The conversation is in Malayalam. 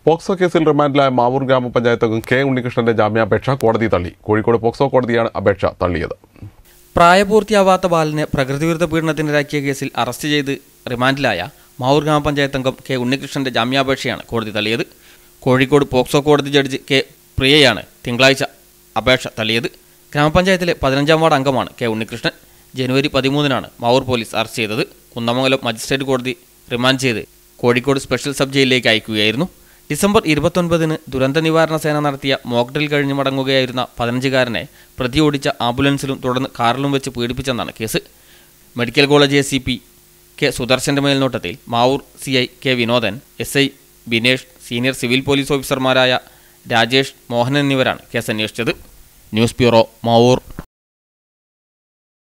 പോക്സോ കേസിൽ റിമാൻഡിലായ മാവൂർ ഗ്രാമപഞ്ചായത്ത് അംഗം കെ ഉണ്ണികൃഷ്ണന്റെ ജാമ്യാപേക്ഷ കോടതി തള്ളി കോഴിക്കോട് പോക്സോ കോടതിയാണ് അപേക്ഷ തള്ളിയത് പ്രായപൂർത്തിയാവാത്ത ബാലനെ പ്രകൃതിവിരുദ്ധ പീഡനത്തിനിരയാക്കിയ കേസിൽ അറസ്റ്റ് ചെയ്ത് റിമാൻഡിലായ മാവൂർ ഗ്രാമപഞ്ചായത്ത് അംഗം കെ ഉണ്ണികൃഷ്ണന്റെ ജാമ്യാപേക്ഷയാണ് കോടതി തള്ളിയത് കോഴിക്കോട് പോക്സോ കോടതി ജഡ്ജി കെ പ്രിയയാണ് തിങ്കളാഴ്ച അപേക്ഷ തള്ളിയത് ഗ്രാമപഞ്ചായത്തിലെ പതിനഞ്ചാം വാർഡ് അംഗമാണ് കെ ഉണ്ണികൃഷ്ണൻ ജനുവരി പതിമൂന്നിനാണ് മാവൂർ പോലീസ് അറസ്റ്റ് ചെയ്തത് കുന്നമംഗലം മജിസ്ട്രേറ്റ് കോടതി റിമാൻഡ് ചെയ്ത് കോഴിക്കോട് സ്പെഷ്യൽ സബ് ജയിലിലേക്ക് അയക്കുകയായിരുന്നു ഡിസംബർ ഇരുപത്തൊൻപതിന് ദുരന്ത നിവാരണ സേന നടത്തിയ മോക്ഡ്രിൽ കഴിഞ്ഞ് മടങ്ങുകയായിരുന്ന പതിനഞ്ചുകാരനെ പ്രതി ഓടിച്ച ആംബുലൻസിലും തുടർന്ന് കാറിലും വെച്ച് പീഡിപ്പിച്ചെന്നാണ് case medical college A C P K സുദർശന്റെ മേൽനോട്ടത്തിൽ Mavoor C I K Vinodan S I Binesh senior civil police ഓഫീസർമാരായ രാജേഷ് മോഹൻ എന്നിവരാണ് കേസ് അന്വേഷിച്ചത് ന്യൂസ് ബ്യൂറോ മാവൂർ